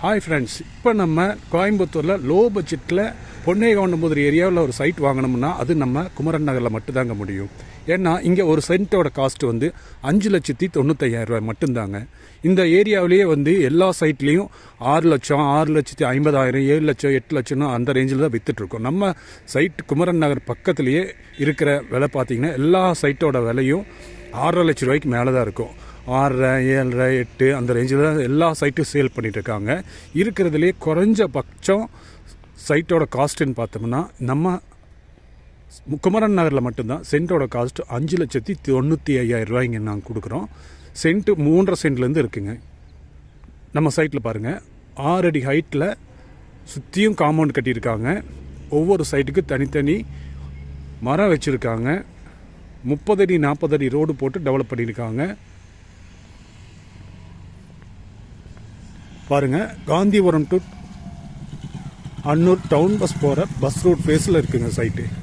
hi friends இப்போ நம்ம கோயம்புத்தூரில் லோ பட்ஜெட்டில் பொன்னேகவுண்டம்புதூர் ஏரியாவில் ஒரு சைட் வாங்கினோம்னா அது நம்ம குமரன் நகரில் மட்டும்தாங்க முடியும் ஏன்னா இங்கே ஒரு சென்ட்டோட காஸ்ட் வந்து அஞ்சு லட்சத்தி தொண்ணூத்தையாயிரம் ரூபாய் மட்டும்தாங்க இந்த ஏரியாவிலேயே வந்து எல்லா சைட்லேயும் ஆறு லட்சம் ஆறு லட்சத்தி ஐம்பதாயிரம் ஏழு லட்சம் எட்டு லட்சம்னு அந்த ரேஞ்சில் தான் வித்துட்ருக்கோம் நம்ம சைட் குமரன் நகர் பக்கத்துலேயே இருக்கிற விலை பார்த்தீங்கன்னா எல்லா சைட்டோட விலையும் ஆறரை லட்ச ரூபாய்க்கு மேலே தான் இருக்கும் ஆறரை ஏழரை எட்டு அந்த ரேஞ்சில் தான் எல்லா சைட்டும் சேல் பண்ணிட்டு இருக்காங்க இருக்கிறதுலே குறைஞ்சபட்சம் சைட்டோட காஸ்ட்டுன்னு பார்த்தோம்னா நம்ம குமரன் நகரில் மட்டும்தான் சென்ட்டோட காஸ்ட் அஞ்சு லட்சத்தி தொண்ணூற்றி ஐயாயிரம் ரூபாய்ங்க நாங்கள் கொடுக்குறோம் சென்ட்டு மூன்றரை சென்ட்லேருந்து இருக்குங்க நம்ம சைட்டில் பாருங்கள் ஆறு அடி ஹைட்டில் சுற்றியும் காம்பவுண்ட் கட்டியிருக்காங்க ஒவ்வொரு சைட்டுக்கு தனித்தனி மரம் வச்சுருக்காங்க முப்பது அடி நாற்பது அடி ரோடு போட்டு டெவலப் பண்ணியிருக்காங்க பாருங்க Gandhipuram to Annur town bus போகிற பஸ் ரூட் ஃபேஸில் இருக்குங்க சைட்டு